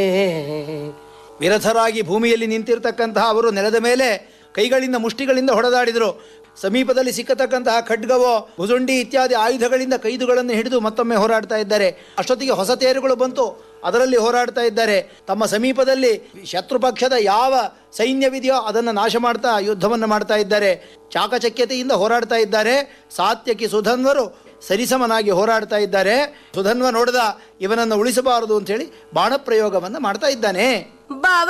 ವಿರಥರಾಗಿ ಭೂಮಿಯಲ್ಲಿ ನಿಂತಿರ್ತಕ್ಕಂತಹ ಅವರು ನೆಲದ ಮೇಲೆ ಕೈಗಳಿಂದ ಮುಷ್ಟಿಗಳಿಂದ ಹೊಡೆದಾಡಿದರು ಸಮೀಪದಲ್ಲಿ ಸಿಕ್ಕತಕ್ಕಂತಹ ಖಡ್ಗವೋ ಭುಜುಂಡಿ ಇತ್ಯಾದಿ ಆಯುಧಗಳಿಂದ ಕೈದುಗಳನ್ನು ಹಿಡಿದು ಮತ್ತೊಮ್ಮೆ ಹೋರಾಡ್ತಾ ಇದ್ದಾರೆ ಅಷ್ಟೊತ್ತಿಗೆ ಹೊಸ ತೇರುಗಳು ಬಂತು ಅದರಲ್ಲಿ ಹೋರಾಡ್ತಾ ಇದ್ದಾರೆ ತಮ್ಮ ಸಮೀಪದಲ್ಲಿ ಶತ್ರು ಪಕ್ಷದ ಯಾವ ಸೈನ್ಯವಿದೆಯೋ ಅದನ್ನು ನಾಶ ಮಾಡ್ತಾ ಯುದ್ಧವನ್ನು ಮಾಡ್ತಾ ಇದ್ದಾರೆ ಚಾಕಚಕ್ಯತೆಯಿಂದ ಹೋರಾಡ್ತಾ ಇದ್ದಾರೆ ಸಾತ್ಯಕಿ ಸುಧನ್ವರು ಸರಿಸಮನಾಗಿ ಹೋರಾಡ್ತಾ ಇದ್ದಾರೆ ಸುಧನ್ವ ನೋಡಿದ ಇವನನ್ನು ಉಳಿಸಬಾರದು ಅಂತೇಳಿ ಬಾಣಪ್ರಯೋಗವನ್ನು ಮಾಡ್ತಾ ಇದ್ದಾನೆ ಬಾವ